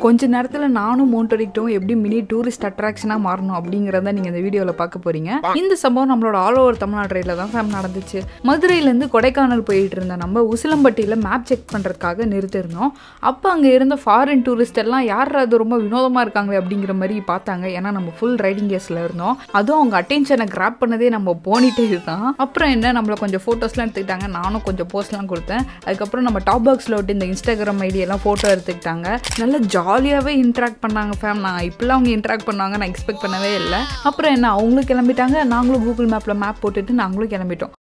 கொஞ்ச நேரத்தில் நானும் மோட்டோடிக்ட்டும் எப்படி மினி டூரிஸ்ட் அட்ராக்ஷனாக மாறணும் அப்படிங்கிறத நீங்கள் இந்த வீடியோவில் பார்க்க போறீங்க இந்த சம்பவம் நம்மளோட ஆல் ஓவர் தமிழ்நாடு ரயிலில் தான் ஃபேம் நடந்துச்சு மதுரையிலேருந்து கொடைக்கானல் போயிட்டு இருந்த நம்ம உசிலம்பட்டியில் மேப் செக் பண்ணுறதுக்காக நிறுத்திருந்தோம் அப்போ அங்கே இருந்த ஃபாரின் டூரிஸ்ட் எல்லாம் யார் அது ரொம்ப வினோதமாக இருக்காங்க அப்படிங்கிற மாதிரி பார்த்தாங்க ஏன்னா நம்ம ஃபுல் ரைடிங் கேஸில் இருந்தோம் அதுவும் அவங்க அட்டென்ஷனை கிராப் பண்ணதே நம்ம போனிட்டே தான் அப்புறம் என்ன நம்மளை கொஞ்சம் ஃபோட்டோஸ்லாம் எடுத்துக்கிட்டாங்க நானும் கொஞ்சம் போஸ்ட்லாம் கொடுத்தேன் அதுக்கப்புறம் நம்ம டாப் பாக்ஸில் விட்டு இந்த இன்ஸ்டாகிராம் ஐடி எல்லாம் ஃபோட்டோ எடுத்துக்கிட்டாங்க நல்லா ஜாலியாகவே இன்ட்ராக்ட் பண்ணாங்க ஃபேம் நான் இப்படிலாம் அவங்க இன்ட்ராக்ட் பண்ணாங்க நான் எக்ஸ்பெக்ட் பண்ணவே இல்லை அப்புறம் என்ன அவங்களும் கிளம்பிட்டாங்க நாங்களும் கூகுள் மேப்பில் மேப் போட்டுட்டு நாங்களும் கிளம்பிட்டோம்